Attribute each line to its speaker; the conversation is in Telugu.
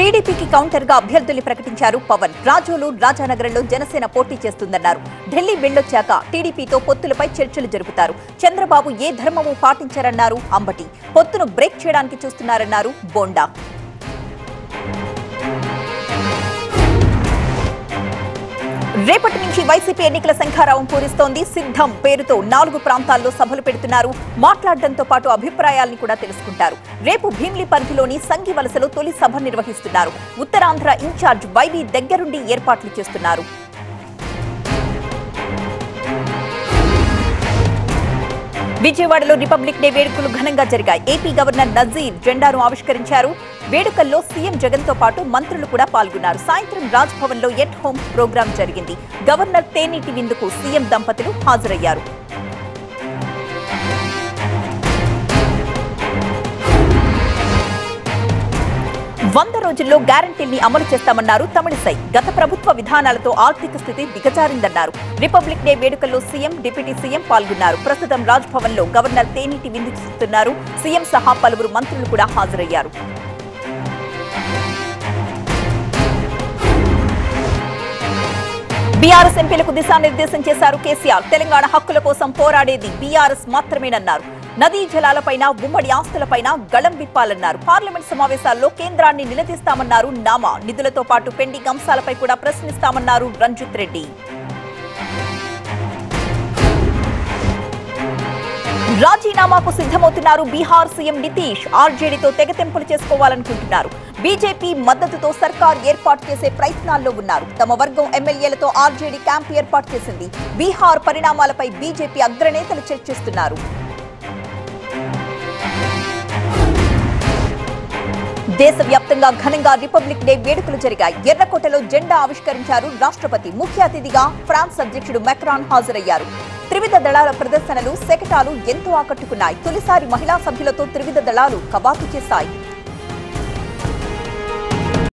Speaker 1: టీడీపీకి కౌంటర్ గా అభ్యర్థుల్ని ప్రకటించారు పవన్ రాజోలు రాజానగరంలో జనసేన పోటీ చేస్తుందన్నారు ఢిల్లీ వెళ్లొచ్చాక టీడీపీతో పొత్తులపై చర్చలు జరుపుతారు చంద్రబాబు ఏ ధర్మము పాటించారన్నారు అంబటి పొత్తును బ్రేక్ చేయడానికి చూస్తున్నారన్నారు బోండా రేపటి నుంచి వైసీపీ ఎన్నికల శంఖారావం పూరిస్తోంది సిద్ధం పేరుతో నాలుగు ప్రాంతాల్లో సభలు పెడుతున్నారు మాట్లాడడంతో పాటు అభిప్రాయాల్ని కూడా తెలుసుకుంటారు రేపు భీమ్లీ పరిధిలోని సంగి వలసలో తొలి సభ నిర్వహిస్తున్నారు ఉత్తరాంధ్ర ఇన్ఛార్జ్ వైవి దగ్గరుండి ఏర్పాట్లు చేస్తున్నారు విజయవాడలో రిపబ్లిక్ డే వేడుకలు ఘనంగా జరిగాయి ఏపీ గవర్నర్ నజీర్ జెండాను ఆవిష్కరించారు వేడుకల్లో సీఎం జగన్ తో పాటు మంత్రులు కూడా పాల్గొన్నారు సాయంత్రం రాజ్ భవన్ లో ఎట్ హోమ్ ప్రోగ్రాం జరిగింది గవర్నర్ తేనీటి విందుకు సీఎం దంపతులు హాజరయ్యారు వంద రోజుల్లో గ్యారంటీల్ని అమలు చేస్తామన్నారు తమిళిసై గత ప్రభుత్వ విధానాలతో ఆర్థిక స్థితి దిగజారిందన్నారు రిపబ్లిక్ డే వేడుకల్లో సీఎం డిప్యూటీ సీఎం పాల్గొన్నారు ప్రస్తుతం రాజ్ భవన్ లో గవర్నర్ తేనీటి విందు చేస్తున్నారు సీఎం సహా పలువురు మంత్రులు కూడా హాజరయ్యారు బీఆర్ఎస్ ఎంపీలకు దిశానిర్దేశం చేశారు కేసీఆర్ తెలంగాణ హక్కుల కోసం పోరాడేది బీఆర్ఎస్ మాత్రమేనన్నారు నదీ జలాలపైన ఉమ్మడి ఆస్తులపైన గళం విప్పాలన్నారు పార్లమెంట్ సమావేశాల్లో కేంద్రాన్ని నిలదీస్తామన్నారు నామా నిధులతో పాటు పెండింగ్ అంశాలపై కూడా ప్రశ్నిస్తామన్నారు రంజిత్ రెడ్డి రాజీనామాకు సిద్ధమవుతున్నారు బీహార్ సీఎం నితీష్ ఆర్జేడీతో తెగతెంపులు చేసుకోవాలనుకుంటున్నారు బీజేపీ మద్దతుతో సర్కార్ ఏర్పాటు చేసే ప్రయత్నాల్లో ఉన్నారు తమ వర్గం ఎమ్మెల్యేలతో ఆర్జేడీ క్యాంప్ ఏర్పాటు చేసింది బీహార్ పరిణామాలపై బీజేపీ అగ్రనేతలు చర్చిస్తున్నారు దేశవ్యాప్తంగా ఘనంగా రిపబ్లిక్ డే వేడుకలు జరిగాయి ఎర్రకోటలో జెండా ఆవిష్కరించారు రాష్ట్రపతి ముఖ్య అతిథిగా ఫ్రాన్స్ అధ్యక్షుడు మెక్రాన్ హాజరయ్యారు త్రివిధ దళాల ప్రదర్శనలు శకటాలు ఎంతో ఆకట్టుకున్నాయి తొలిసారి మహిళా సభ్యులతో త్రివిధ దళాలు కవాతు చేశాయి